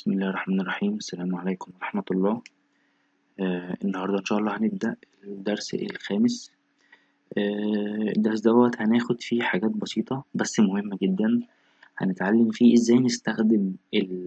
بسم الله الرحمن الرحيم السلام عليكم ورحمة الله آه النهاردة إن شاء الله هنبدأ الدرس الخامس آه الدرس دوت هناخد فيه حاجات بسيطة بس مهمة جدا هنتعلم فيه ازاي نستخدم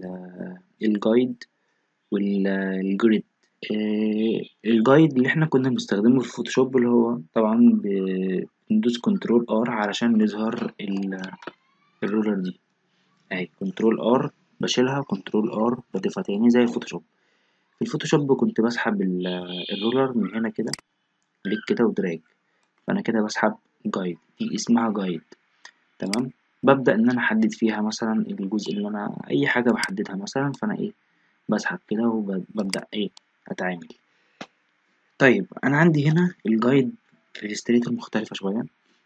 الجايد والجريد آه الجايد اللي احنا كنا بنستخدمه في فوتوشوب اللي هو طبعا بندوس كنترول ار علشان نظهر الرولر دي اهي كنترول ار بشيلها كنترول ار بضيفها تاني زي الفوتوشوب في الفوتوشوب كنت بسحب الرولر من هنا كده كليك كده ودراج فانا كده بسحب جايد دي اسمها جايد تمام ببدأ ان انا احدد فيها مثلا الجزء اللي انا اي حاجة بحددها مثلا فانا ايه بسحب كده وببدأ ايه اتعامل طيب انا عندي هنا الجايد في الستريتور مختلفة شوية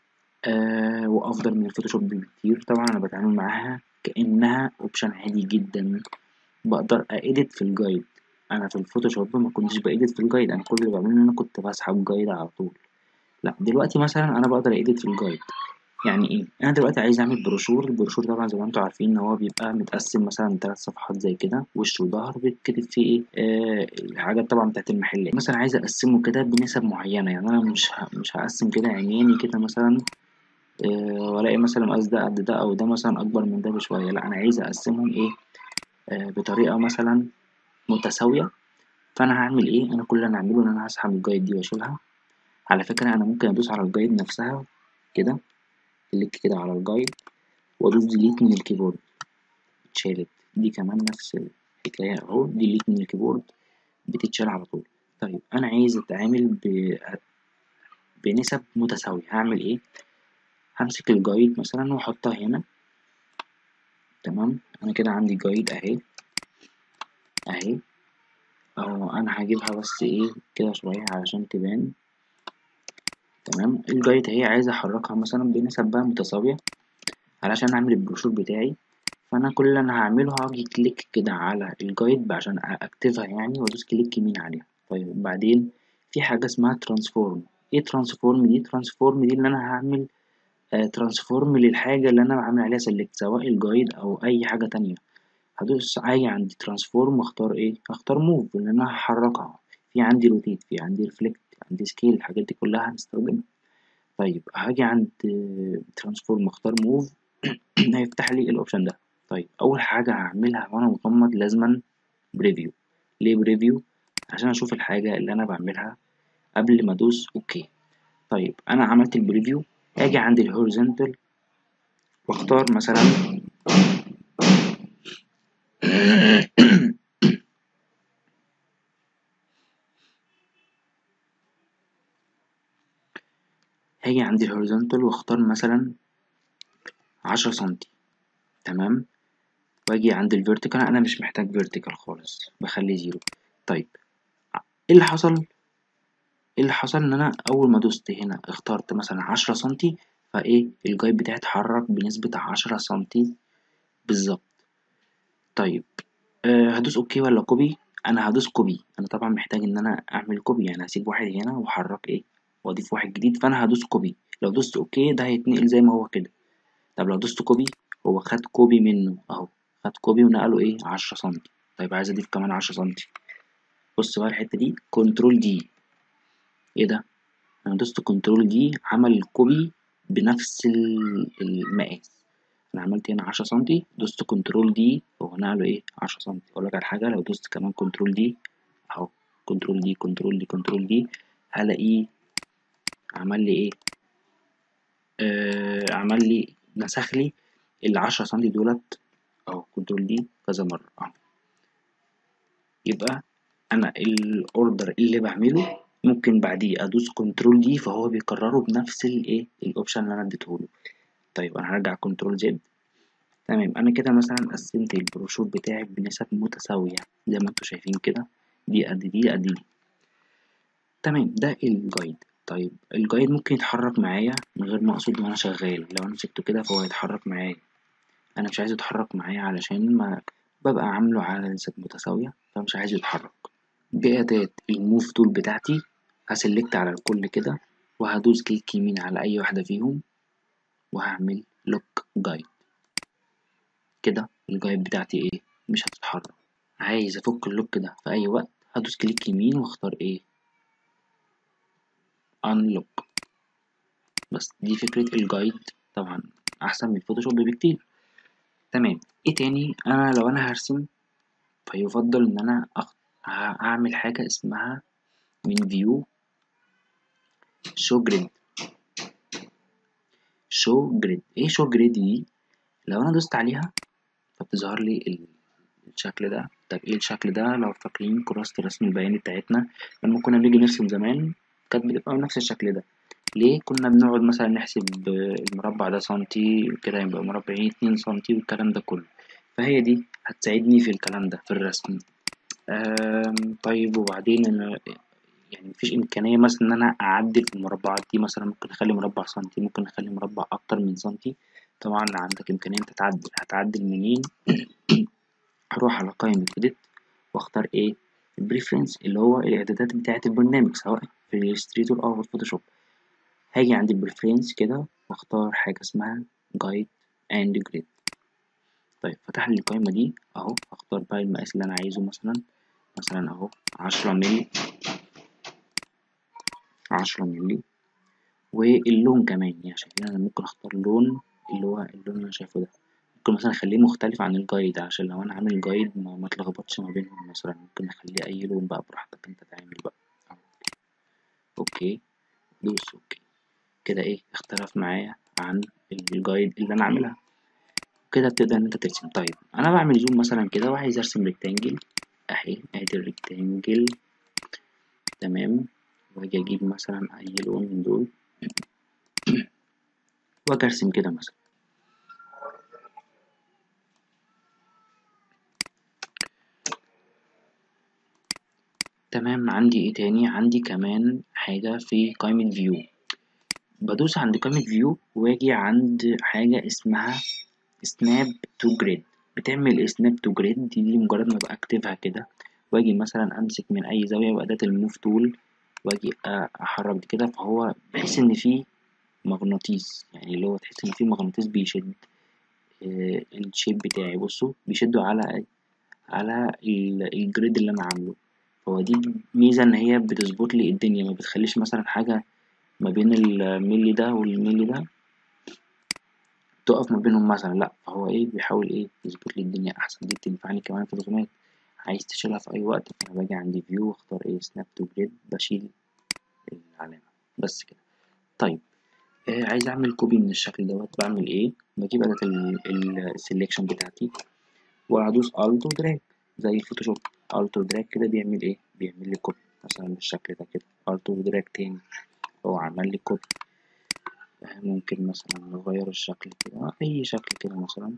آه وافضل من الفوتوشوب بكتير طبعا انا بتعامل معاها كأنها اوبشن عادي جدا بقدر أإديت في الجايد أنا في الفوتوشوب ما كنتش بإيديت في الجايد أنا كل اللي بعمله إن أنا كنت بسحب جايد على طول لأ دلوقتي مثلا أنا بقدر أإيديت في الجايد يعني إيه أنا دلوقتي عايز أعمل بروشور البروشور طبعا زي ما أنتوا عارفين إن هو بيبقى متقسم مثلا تلات صفحات زي كده وش وظهر بيتكتب فيه إيه آه الحاجات طبعا بتاعت المحلات مثلا عايز أقسمه كده بنسب معينة يعني أنا مش ه... مش هقسم كده عمياني كده مثلا والاقي مثلا مقاس ده قد ده او ده مثلا اكبر من ده بشويه لا انا عايز اقسمهم ايه آه بطريقه مثلا متساويه فانا هعمل ايه انا كل اللي انا هعمله ان انا هسحب الجايد دي واشيلها على فكره انا ممكن ادوس على الجايد نفسها كده كليك كده على الجايد وادوس ديليت من الكيبورد اتشالت دي كمان نفس الحكايه اهو ديليت من الكيبورد بتتشال على طول طيب انا عايز اتعامل ب... بنسب متساويه هعمل ايه همسك الجايد مثلا واحطها هنا تمام انا كده عندي جايد اهي اهي اهو انا هجيبها بس ايه كده شويه علشان تبان تمام الجايد اهي عايز احركها مثلا بنسب بقى متساويه علشان اعمل البروشور بتاعي فانا كل اللي انا هعمله هاجي كليك كده على الجايد عشان اكتبها يعني وادوس كليك يمين عليها طيب بعدين في حاجه اسمها ترانسفورم ايه ترانسفورم دي ترانسفورم دي اللي انا هعمل ترانسفورم للحاجة اللي أنا بعمل عليها سيلكت سواء الجايد أو أي حاجة تانية هدوس عادي عندي ترانسفورم واختار إيه هختار موف لأن أنا هحركها في عندي روتيت في عندي ريفلكت عندي سكيل الحاجات دي كلها هنستخدمها طيب هاجي عند ترانسفورم اختار موف هيفتح لي الأوبشن ده طيب أول حاجة هعملها وأنا مغمض لازما بريفيو ليه بريفيو عشان أشوف الحاجة اللي أنا بعملها قبل ما أدوس أوكي طيب أنا عملت البريفيو اجي عند الهوريزونتال واختار مثلا هاجي عند الهوريزونتال واختار مثلا عشرة سنتي تمام واجي عند الفيرتيكال انا مش محتاج فيرتيكال خالص بخليه زيرو طيب ايه اللي حصل ايه اللي حصل ان انا اول ما دوست هنا اخترت مثلا عشرة سنتي فايه الجايد بتاعي اتحرك بنسبة عشرة سنتي بالظبط طيب أه هدوس اوكي ولا كوبي انا هدوس كوبي انا طبعا محتاج ان انا اعمل كوبي يعني هسيب واحد هنا واحرك ايه واضيف واحد جديد فانا هدوس كوبي لو دوست اوكي ده هيتنقل زي ما هو كده طب لو دوست كوبي هو خد كوبي منه اهو خد كوبي ونقله ايه عشرة سنتي طيب عايز اضيف كمان عشرة سنتي بص بقى الحتة دي كنترول دي ايه ده انا دوست كنترول دي عمل كوبي بنفس المقاس انا عملت هنا عشرة سنتي دوست كنترول دي هو نقله ايه عشرة سنتي اقول لك على حاجه لو دوست كمان كنترول دي اهو كنترول دي كنترول دي كنترول دي هلاقيه عمل لي ايه آه عمل لي نسخ لي العشرة سنتي دولت اهو كنترول دي كذا مره اهو يبقى انا الاوردر اللي بعمله ممكن بعديه ادوس كنترول دي فهو بيكرره بنفس الايه الاوبشن اللي انا اديتهوله طيب انا هرجع كنترول زد تمام انا كده مثلا قسمت البروشور بتاعي بنسب متساويه زي ما انتم شايفين كده دي قد دي قد دي تمام ده الجايد طيب الجايد ممكن يتحرك معايا من غير ما اقصد وانا شغال لو انا مسكته كده فهو هيتحرك معايا انا مش عايز يتحرك معايا علشان ما ببقى عامله على نسب متساويه فمش عايز يتحرك بأداة الموف تول بتاعتي هسلكت على الكل كده وهدوس كليك يمين على أي واحدة فيهم وهعمل لوك جايد كده الجايد بتاعتي ايه مش هتتحرك عايز افك اللوك ده في اي وقت هدوس كليك يمين واختار ايه unlock بس دي فكرة الجايد طبعا احسن من الفوتوشوب بكتير تمام ايه تاني انا لو انا هرسم فيفضل ان انا أخ... هعمل حاجة اسمها من فيو شو جريد شو جريد ايه شو جريد دي لو انا دوست عليها فبتظهر لي الشكل ده طب ايه الشكل ده لو فاكرين كراسة الرسم البياني بتاعتنا لما كنا بنيجي نرسم زمان كانت بتبقى نفس الشكل ده ليه كنا بنقعد مثلا نحسب المربع ده سنتي كده يبقى مربعين اتنين سنتي والكلام ده كله فهي دي هتساعدني في الكلام ده في الرسم طيب وبعدين أنا يعني مفيش إمكانية مثلا إن أنا أعدل في المربعات دي مثلا ممكن أخلي مربع سنتي ممكن أخلي مربع أكتر من سنتي طبعا عندك إمكانية أنت تعدل هتعدل منين هروح على قائمة إديت وأختار إيه البريفرنس اللي هو الإعدادات بتاعة البرنامج سواء في الإليستريتور أو في الفوتوشوب هاجي عند البريفرنس كده واختار حاجة اسمها جايد اند جريد طيب فتح لي القائمة دي اهو اختار بقى المقاس اللي انا عايزه مثلا مثلا اهو عشرة ملي عشرة ملي واللون كمان يعني شايفين انا ممكن اختار لون اللي هو اللون اللي انا شايفه ده ممكن مثلا اخليه مختلف عن الجايد عشان لو انا عامل جايد ما, ما تلخبطش ما بينهم مثلا ممكن اخليه اي لون بقى براحتك انت تعمل بقى أهو. اوكي دوس اوكي كده ايه اختلف معايا عن الجايد اللي انا عاملها كده بتبدأ ان انت ترسم طيب انا بعمل زوم مثلا كده وعايز ارسم ريكتانجل اهي ادي الريكتانجل تمام واجي اجيب مثلا اي لون من دول واجي ارسم كده مثلا تمام عندي ايه تاني عندي كمان حاجة في قائمة فيو بدوس عند قائمة فيو واجي عند حاجة اسمها سناب تو جريد بتعمل ايه سناب تو جريد دي, دي مجرد ما بكتبها كده واجي مثلا امسك من اي زاوية بأداة الموف تول واجي احرك دي كده فهو بحس ان فيه مغناطيس يعني اللي هو تحس ان فيه مغناطيس بيشد آه الشيب بتاعي بصوا بيشدوا على على الجريد اللي انا عامله هو دي ميزة ان هي بتظبط لي الدنيا ما بتخليش مثلا حاجة ما بين الملي ده والملي ده تقف ما بينهم مثلا لأ فهو إيه بيحاول إيه يظبط لي الدنيا أحسن دي بتنفعني كمان في الرسومات عايز تشيلها في أي وقت فأنا باجي عند فيو واختار إيه سناب تو جريد بشيل العلامة بس كده طيب آه عايز أعمل كوبي من الشكل دوت بعمل إيه بجيب أداة السلكشن بتاعتي وأدوس ألت ودراج زي الفوتوشوب ألت ودراج كده بيعمل إيه بيعمل لي كوبي مثلا بالشكل ده كده ألت ودراج تاني هو عمل لي كوبي ممكن مثلا نغير الشكل كده أي شكل كده مثلا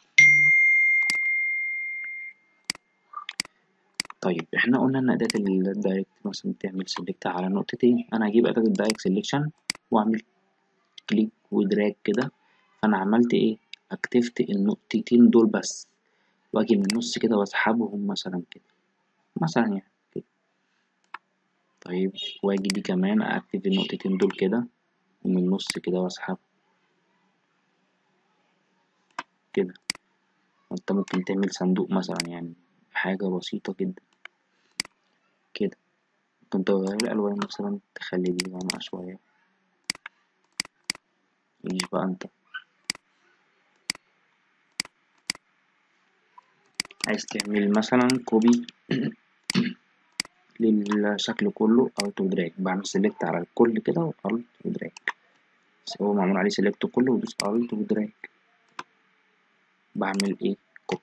طيب احنا قلنا ان أداة الدايركت مثلا بتعمل سيلكت على نقطتين أنا هجيب أداة الدايركت سيلكشن وأعمل كليك ودراج كده فأنا عملت إيه أكتفت النقطتين دول بس وأجي من النص كده وأسحبهم مثلا كده مثلا يعني كده طيب وأجي دي كمان أكتف النقطتين دول كده ومن النص كده واسحب كده انت ممكن تعمل صندوق مثلا يعني حاجة بسيطة جدا كده ممكن تغير الألوان مثلا تخلي دي غامقة شوية عيش بقى انت عايز تعمل مثلا كوبي للشكل كله الت ودراج بعمل سيلكت على الكل كده والت ودراج هو معمول عليه سيلكت كله ودوس الت ودراج بعمل ايه كوبي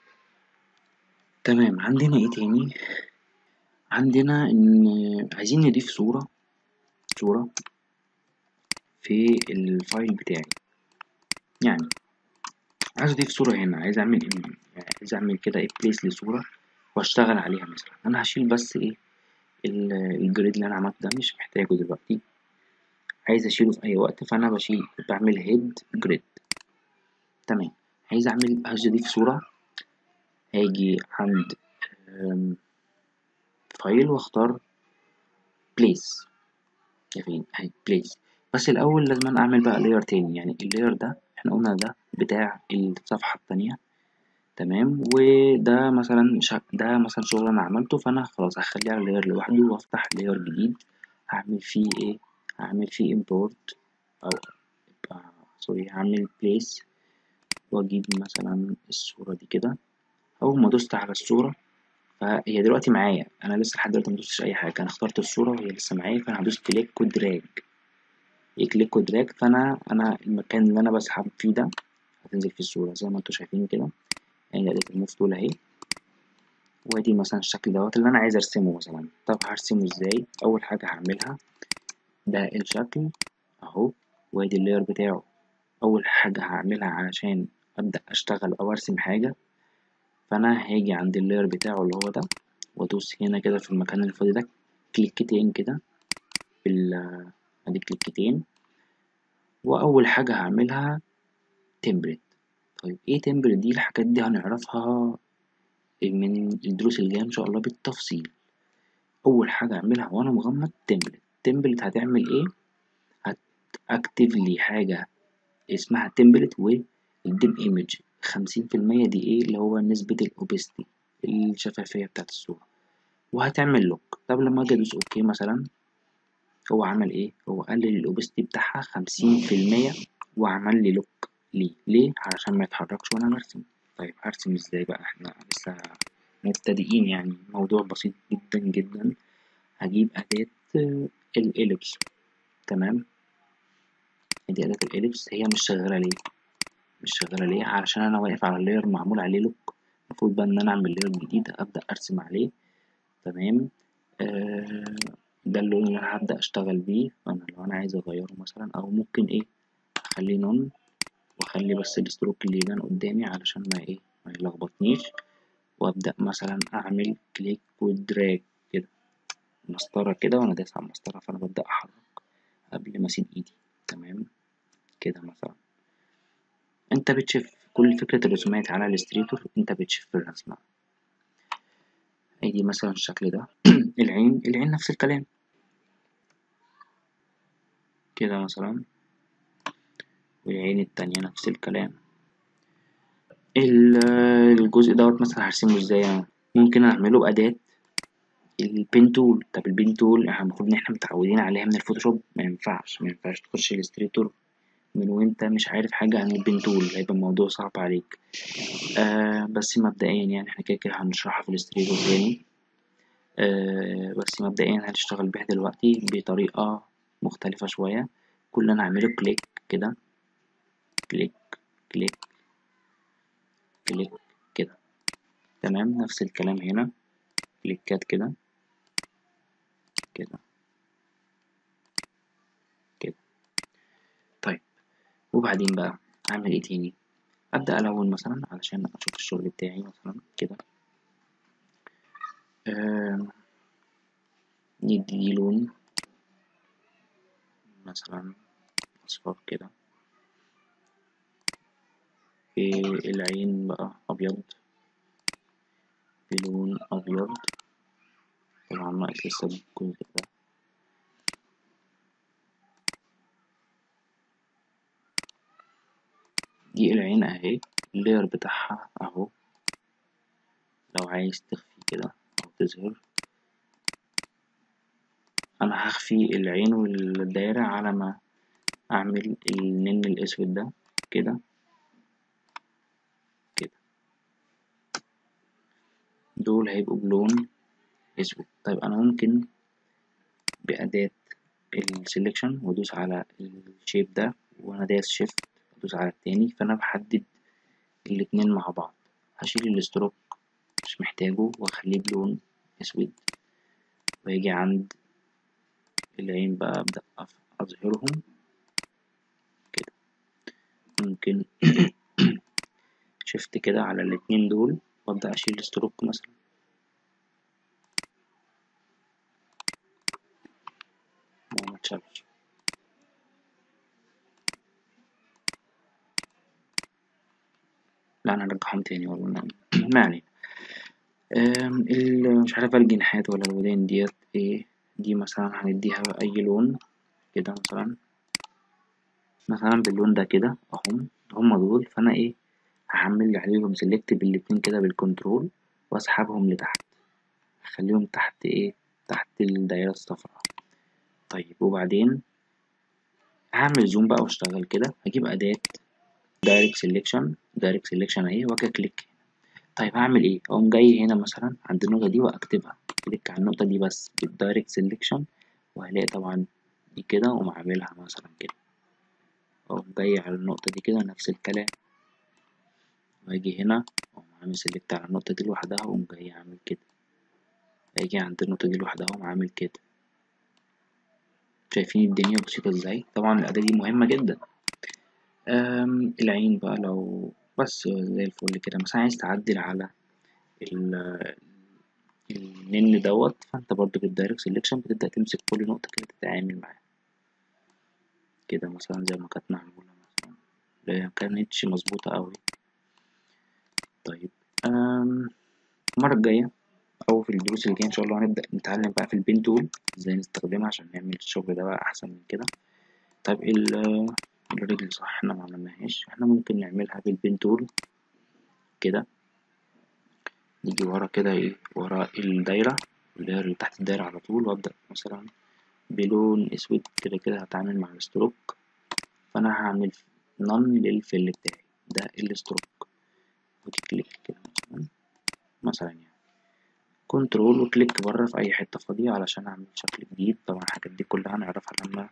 تمام عندنا ايه تاني عندنا ان عايزين نضيف صورة صورة في الفايل بتاعي يعني عايز اضيف صورة هنا عايز اعمل إيه؟ عايز اعمل كده ايه بليس لصورة واشتغل عليها مثلا انا هشيل بس ايه الجريد اللي انا عملته ده مش محتاجه دلوقتي عايز اشيله في اي وقت فانا بشيل بعمل هيد جريد تمام عايز اعمل عايز اضيف صورة هاجي عند فايل واختار بليس فين اهي بليس بس الاول لازم اعمل بقى لاير تاني يعني اللاير ده احنا قلنا ده بتاع الصفحة التانية تمام وده مثلا شك... ده مثلا شغل انا عملته فانا خلاص هخليه على لاير لوحده وافتح لاير جديد هعمل فيه ايه هعمل فيه import او آه سوري هعمل place واجيب مثلا الصورة دي كده اول ما دوست على الصورة فهي دلوقتي معايا انا لسه لحد دلوقتي مدوستش اي حاجة انا اخترت الصورة وهي لسه معايا فانا هدوس كليك ودراج كليك ودراج فانا انا المكان اللي انا بسحب فيه ده هتنزل فيه الصورة زي ما انتوا شايفين كده يعني اداة الموف تول اهي وادي مثلا الشكل دوت اللي انا عايز ارسمه مثلا طب هرسمه ازاي اول حاجة هعملها ده الشكل اهو وادي اللاير بتاعه اول حاجة هعملها علشان ابدأ اشتغل او ارسم حاجة فانا هاجي عند اللاير بتاعه اللي هو ده وادوس هنا كده في المكان الفاضي ده كليكتين كده بال ادي كليكتين واول حاجة هعملها تمبلت طيب ايه تمبلت دي الحاجات دي هنعرفها من الدروس الجاية ان شاء الله بالتفصيل اول حاجة اعملها وانا مغمض تمبلت تمبلت هتعمل ايه هتأكتف لي حاجة اسمها تمبلت والديب ايمج خمسين في المية دي ايه اللي هو نسبة الاوبستي الشفافية بتاعت الصورة وهتعمل لوك طب لما اجي ادوس اوكي مثلا هو عمل ايه هو قلل الاوبستي بتاعها خمسين في المية وعمل لي لوك ليه ليه علشان ما يتحركش وانا برسم طيب هرسم ازاي بقى احنا لسه مبتدئين يعني موضوع بسيط جدا جدا هجيب اداة الاليبس تمام دي اداة الاليبس هي مش شغالة ليه مش شغالة ليه علشان انا واقف على اللاير معمول عليه لوك المفروض بقى ان انا اعمل لاير جديد ابدأ ارسم عليه تمام آه ده اللون اللي انا هبدأ اشتغل بيه انا لو انا عايز اغيره مثلا او ممكن ايه اخليه نون واخلي بس الستروك اللي يبان قدامي علشان ما ايه ما يلخبطنيش وابدأ مثلا اعمل كليك ودراج كده مسطرة كده وانا دايس على المسطرة فانا ببدأ احرك قبل ما اسيب ايدي تمام كده مثلا انت بتشوف كل فكرة الرسومات على الستريتور انت بتشوف الرسمة ادي مثلا الشكل ده العين العين نفس الكلام كده مثلا والعين التانية نفس الكلام الجزء دوت مثلا هرسمه ازاي ممكن اعمله بأداة البين تول طب البين تول احنا المفروض ان احنا متعودين عليها من الفوتوشوب ما ينفعش ما ينفعش تخش الستريتور من وانت مش عارف حاجة عن البين تول هيبقى الموضوع صعب عليك آه بس مبدئيا يعني احنا كده كده هنشرحها في الستريتور تاني آه بس مبدئيا هنشتغل بيها دلوقتي بطريقة مختلفة شوية كل اللي انا هعمله كليك كده كليك كليك كليك كده تمام نفس الكلام هنا كليكات كده كده كده طيب وبعدين بقى اعمل ايه تاني ابدا الون مثلا علشان اشوف الشغل بتاعي مثلا كده آه ندي لون مثلا اصفر كده العين بقى ابيض بلون ابيض طبعا ناقص لسه الجزء ده دي العين اهي اللاير بتاعها اهو لو عايز تخفي كده او تظهر انا هخفي العين والدايرة على ما اعمل النن الاسود ده كده كده دول هيبقوا بلون اسود طيب انا ممكن بأداة السلكشن وادوس على الشيب ده وانا دايس شيفت ادوس على التاني فانا بحدد الاتنين مع بعض هشيل الستروك مش محتاجه واخليه بلون اسود واجي عند العين بقى ابدأ اظهرهم كده ممكن شفت كده على الاتنين دول وابدأ اشيل الستروك مثلا ما متشالش لا انا ارجعهم تاني والله ما علينا مش عارف الجناحات ولا الودان ديت ايه دي مثلا هنديها اي لون كده مثلا مثلا باللون ده كده اهم هما دول فانا ايه هعمل عليهم سيلكت بالاتنين كده بالكنترول واسحبهم لتحت اخليهم تحت ايه تحت الدايرة الصفراء طيب وبعدين هعمل زوم بقى واشتغل كده هجيب أداة دايركت سيلكشن دايركت سيلكشن اهي واجي كليك طيب هعمل ايه اقوم جاي هنا مثلا عند النقطة دي واكتبها كليك على النقطة دي بس بالدايركت سيلكشن وهلاقي طبعا دي كده واقوم عاملها مثلا كده اقوم جاي على النقطة دي كده نفس الكلام واجي هنا اقوم عامل سيلكت على النقطة دي لوحدها واقوم جاي عامل كده اجي عند النقطة دي لوحدها واقوم عامل كده شايفين الدنيا بسيطة ازاي طبعا الأداة دي مهمة جدا أم العين بقى لو بس زي الفل كده مثلا عايز تعدل على ال النن دوت فانت برضو بالدايركت سيلكشن بتبدأ تمسك كل نقطة كده تتعامل معاها كده مثلا زي ما كانت معمولة مثلا لا كانتش مظبوطة أوي طيب أم المرة الجاية أو في الدروس اللي جاية إن شاء الله هنبدأ نتعلم بقى في البين تول ازاي نستخدمها عشان نعمل الشغل ده بقى أحسن من كده طيب ال الرجل صح احنا معملناهاش احنا ممكن نعملها بالبين تول كده نيجي ورا كده ايه ورا الدايرة اللي هي اللي تحت الدايرة على طول وأبدأ مثلا بلون أسود كده كده هتعامل مع الستروك فأنا هعمل نون للفيل بتاعي ده الستروك ودي كليك كده مثلا مثلا يعني كنترول وكليك بره في أي حتة فاضية علشان أعمل شكل جديد طبعا الحاجات دي كلها هنعرفها لما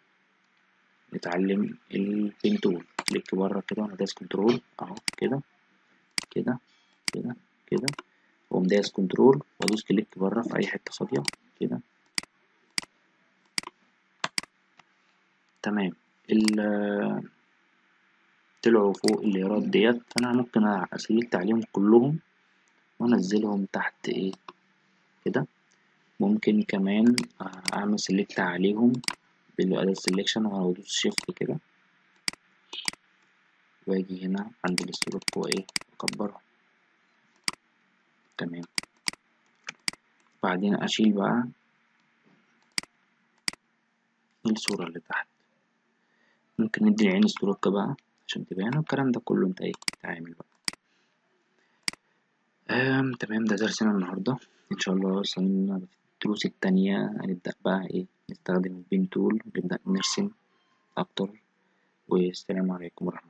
نتعلم البين تول كليك بره كده وأنا دايس كنترول أهو كده كده كده كده وأقوم دايس كنترول وأدوس كليك بره في أي حتة فاضية كده تمام ال طلعوا فوق الليرات ديت فأنا ممكن أسلكت عليهم كلهم وأنزلهم تحت إيه كده ممكن كمان أعمل سلكت عليهم بالأداة سيلكشن وأدوس شيفت كده وأجي هنا عند الستروك وإيه أكبرها تمام بعدين أشيل بقى الصورة اللي تحت ممكن ندي العين ستروك بقى عشان تبان والكلام ده كله انت ايه تعامل بقى آم تمام ده درسنا النهاردة ان شاء الله وصلنا في الدروس التانية هنبدأ بقى ايه نستخدم البين تول ونبدأ نرسم أكتر والسلام عليكم ورحمة